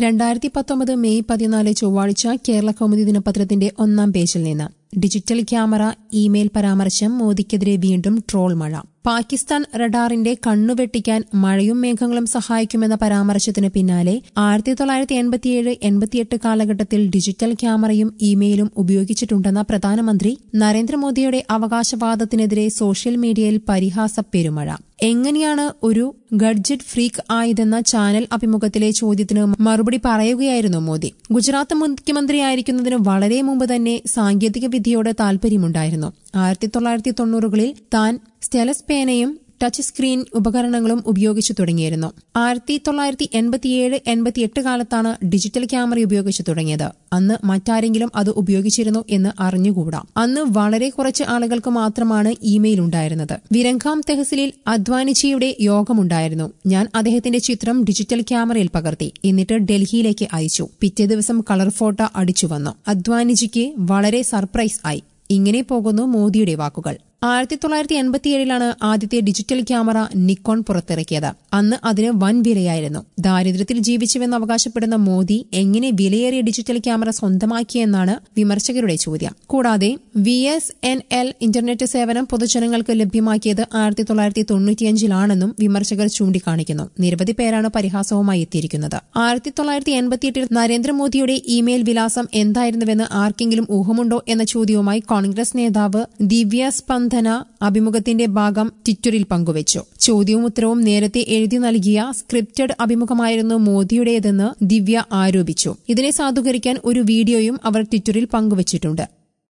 രണ്ടായിരത്തി പത്തൊമ്പത് മെയ് പതിനാല് ചൊവ്വാഴ്ച കേരള കൗമുദി ദിനപത്രത്തിന്റെ ഒന്നാം പേജിൽ നിന്ന് ഡിജിറ്റൽ ക്യാമറ ഇമെയിൽ പരാമർശം മോദിക്കെതിരെ വീണ്ടും ട്രോൾ മഴ പാകിസ്ഥാൻ റഡാറിന്റെ കണ്ണുവെട്ടിക്കാൻ മഴയും മേഘങ്ങളും സഹായിക്കുമെന്ന പരാമർശത്തിന് പിന്നാലെ ആയിരത്തി തൊള്ളായിരത്തി എൺപത്തിയേഴ് എൺപത്തിയെട്ട് കാലഘട്ടത്തിൽ ഡിജിറ്റൽ ക്യാമറയും ഇമെയിലും ഉപയോഗിച്ചിട്ടുണ്ടെന്ന പ്രധാനമന്ത്രി നരേന്ദ്രമോദിയുടെ അവകാശവാദത്തിനെതിരെ സോഷ്യൽ മീഡിയയിൽ പരിഹാസ പെരുമഴ എങ്ങനെയാണ് ഒരു ഗഡ്ജറ്റ് ഫ്രീക്ക് ആയതെന്ന ചാനൽ അഭിമുഖത്തിലെ ചോദ്യത്തിന് മറുപടി പറയുകയായിരുന്നു മോദി ഗുജറാത്ത് മുഖ്യമന്ത്രിയായിരിക്കുന്നതിന് വളരെ മുമ്പ് തന്നെ സാങ്കേതിക വിദ്യയോട് താൽപര്യമുണ്ടായിരുന്നു ആയിരത്തി തൊള്ളായിരത്തി തൊണ്ണൂറുകളിൽ താൻ സ്റ്റെലസ് പേനയും ടച്ച് സ്ക്രീൻ ഉപകരണങ്ങളും ഉപയോഗിച്ചു തുടങ്ങിയിരുന്നു ആയിരത്തി തൊള്ളായിരത്തി എൺപത്തിയേഴ് എൺപത്തിയെട്ട് കാലത്താണ് ഡിജിറ്റൽ ക്യാമറ ഉപയോഗിച്ചു തുടങ്ങിയത് അന്ന് മറ്റാരെങ്കിലും അത് ഉപയോഗിച്ചിരുന്നു എന്ന് അറിഞ്ഞുകൂടാ അന്ന് വളരെ കുറച്ച് ആളുകൾക്ക് മാത്രമാണ് ഇമെയിൽ ഉണ്ടായിരുന്നത് വിരങ്കാം തെഹസിലിൽ അദ്വാനിജിയുടെ യോഗമുണ്ടായിരുന്നു ഞാൻ അദ്ദേഹത്തിന്റെ ചിത്രം ഡിജിറ്റൽ ക്യാമറയിൽ പകർത്തി എന്നിട്ട് ഡൽഹിയിലേക്ക് അയച്ചു പിറ്റേ ദിവസം കളർ ഫോട്ടോ അടിച്ചു വന്നു അദ്വാനിജിക്ക് വളരെ സർപ്രൈസ് ആയി ഇങ്ങനെ പോകുന്നു മോദിയുടെ വാക്കുകൾ ആയിരത്തി തൊള്ളായിരത്തി എൺപത്തിയേഴിലാണ് ആദ്യത്തെ ഡിജിറ്റൽ ക്യാമറ നിക്കോൺ പുറത്തിറക്കിയത് അന്ന് അതിന് വൻ വിലയായിരുന്നു ദാരിദ്ര്യത്തിൽ ജീവിച്ചുവെന്ന് അവകാശപ്പെടുന്ന മോദി എങ്ങനെ വിലയേറിയ ഡിജിറ്റൽ ക്യാമറ സ്വന്തമാക്കിയെന്നാണ് വിമർശകരുടെ ചോദ്യം കൂടാതെ V S N L internet സേവനം പൊതുജനങ്ങൾക്ക് ലഭ്യമാക്കിയത് ആയിരത്തി തൊള്ളായിരത്തി തൊണ്ണൂറ്റിയഞ്ചിലാണെന്നും വിമർശകർ ചൂണ്ടിക്കാണിക്കുന്നു നിരവധി പേരാണ് പരിഹാസവുമായി എത്തിയിരിക്കുന്നത് ആയിരത്തി തൊള്ളായിരത്തി എൺപത്തിയെട്ടിൽ നരേന്ദ്രമോദിയുടെ ഇമെയിൽ വിലാസം എന്തായിരുന്നുവെന്ന് ആർക്കെങ്കിലും ഊഹമുണ്ടോ എന്ന ചോദ്യവുമായി കോൺഗ്രസ് നേതാവ് ദിവ്യ സ്പന്ദന അഭിമുഖത്തിന്റെ ഭാഗം ട്വിറ്ററിൽ പങ്കുവച്ചു ചോദ്യവും ഉത്തരവും നേരത്തെ എഴുതി നൽകിയ സ്ക്രിപ്റ്റഡ് അഭിമുഖമായിരുന്നു മോദിയുടേതെന്ന് ദിവ്യ ആരോപിച്ചു ഇതിനെ സാധൂകരിക്കാൻ ഒരു വീഡിയോയും അവർ ട്വിറ്ററിൽ പങ്കുവച്ചിട്ടുണ്ട്